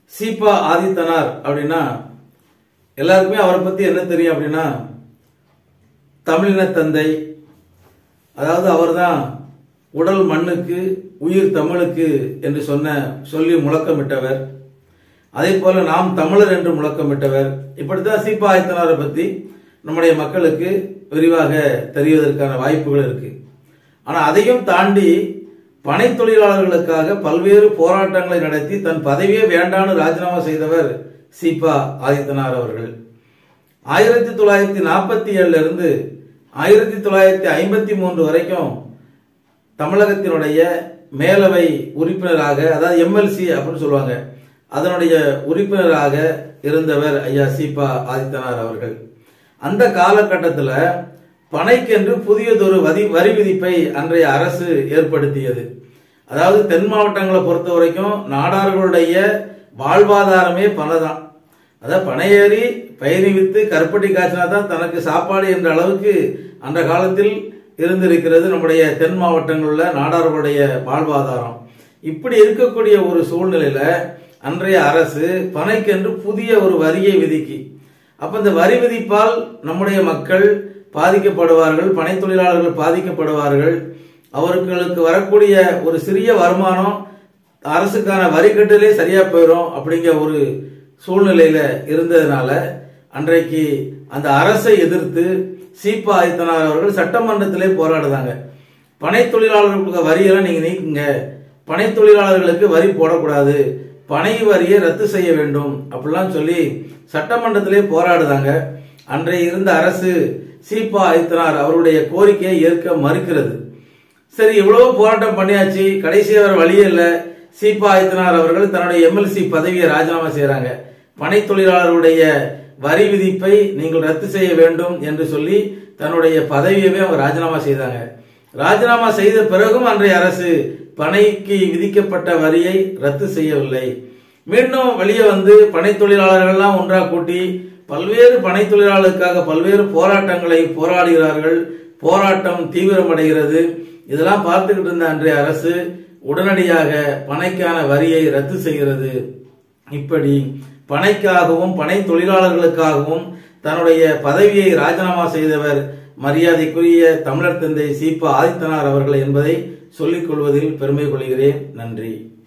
சீபா ஆதித்தனார் அப்படின்னா எல்லாருக்குமே அவரை பத்தி என்ன தெரியும் அப்படின்னா தமிழின தந்தை அதாவது அவர்தான் உடல் மண்ணுக்கு உயிர் தமிழுக்கு என்று சொன்ன சொல்லி முழக்கமிட்டவர் அதே போல நாம் தமிழர் என்று முழக்கமிட்டவர் இப்படித்தான் சீபா ஆயத்தனாரை பத்தி நம்முடைய மக்களுக்கு விரிவாக தெரிவதற்கான வாய்ப்புகள் இருக்கு ஆனா அதையும் தாண்டி பனை தொழிலாளர்களுக்காக பல்வேறு போராட்டங்களை நடத்தி தன் பதவியே வேண்டான்னு ராஜினாமா செய்தவர் சீபா ஆதித்தனார் அவர்கள் ஆயிரத்தி தொள்ளாயிரத்தி நாற்பத்தி ஏழுல இருந்து ஆயிரத்தி தொள்ளாயிரத்தி ஐம்பத்தி மூன்று வரைக்கும் தமிழகத்தினுடைய மேலவை உறுப்பினராக அதாவது எம்எல்சி அப்படின்னு சொல்லுவாங்க அதனுடைய உறுப்பினராக இருந்தவர் ஐயா சீபா ஆதித்தனார் அவர்கள் அந்த காலகட்டத்தில் பனைக்கென்று புதியதொரு வரி வரி விதிப்பை அன்றைய அரசு ஏற்படுத்தியது அதாவது தென் மாவட்டங்களை பொறுத்த வரைக்கும் நாடார்களுடைய வாழ்வாதாரமே பனை தான் அதாவது பனையேறி பயிரி வித்து கருப்பட்டி காய்ச்சினா தான் தனக்கு சாப்பாடு என்ற அளவுக்கு அந்த காலத்தில் இருந்திருக்கிறது நம்முடைய தென் மாவட்டங்களில் நாடார்களுடைய வாழ்வாதாரம் இப்படி இருக்கக்கூடிய ஒரு சூழ்நிலையில அன்றைய அரசு பனைக்கென்று புதிய ஒரு வரியை விதிக்கி அப்ப இந்த வரி விதிப்பால் நம்முடைய மக்கள் பாதிக்கப்படுவார்கள் பனை தொழிலாளர்கள் பாதிக்கப்படுவார்கள் அவர்களுக்கு வரக்கூடிய ஒரு சிறிய வருமானம் அரசுக்கான வரி கட்டலே சரியா போயிடும் அப்படிங்கிற ஒரு சூழ்நிலையில இருந்ததுனால அன்றைக்கு அந்த அரசை எதிர்த்து சீபா ஆதித்தனார் அவர்கள் சட்டமன்றத்திலே போராடுதாங்க பனை தொழிலாளர்களுக்கு வரியெல்லாம் நீங்க நீக்குங்க பனை தொழிலாளர்களுக்கு வரி போடக்கூடாது பனை வரியை ரத்து செய்ய வேண்டும் அப்படிலாம் சொல்லி சட்டமன்றத்திலே போராடுதாங்க அன்றைய இருந்த அரசு சீபா ஆதித்தனார் அவருடைய கோரிக்கையை ஏற்க மறுக்கிறது சரி இவ்வளவு போராட்டம் பண்ணியாச்சு கடைசி வர வழியே இல்ல சீபா ஆதித்தனார் அவர்கள் தன்னுடைய எம்எல்சி பதவியை ராஜினாமா செய்யறாங்க பனை தொழிலாளர்களுடைய வரி விதிப்பை நீங்கள் ரத்து செய்ய வேண்டும் என்று சொல்லி தன்னுடைய பதவியவே அவங்க ராஜினாமா செய்தாங்க ராஜினாமா செய்த பிறகும் அன்றைய அரசு பனைக்கு விதிக்கப்பட்ட வரியை ரத்து செய்யவில்லை மீண்டும் வெளியே வந்து பனை தொழிலாளர்கள்லாம் ஒன்றா கூட்டி பல்வேறு பனை தொழிலாளர்களுக்காக பல்வேறு போராட்டங்களை போராடுகிறார்கள் போராட்டம் தீவிரமடைகிறது இதெல்லாம் பார்த்துக்கிட்டு இருந்த அன்றைய அரசு உடனடியாக பனைக்கான வரியை ரத்து செய்கிறது இப்படி பனைக்காகவும் பனை தொழிலாளர்களுக்காகவும் தன்னுடைய பதவியை ராஜினாமா செய்தவர் மரியாதைக்குரிய தமிழர் தந்தை சீபா ஆதித்தனார் அவர்கள் என்பதை சொல்லிக் கொள்வதில் பெருமை கொள்கிறேன் நன்றி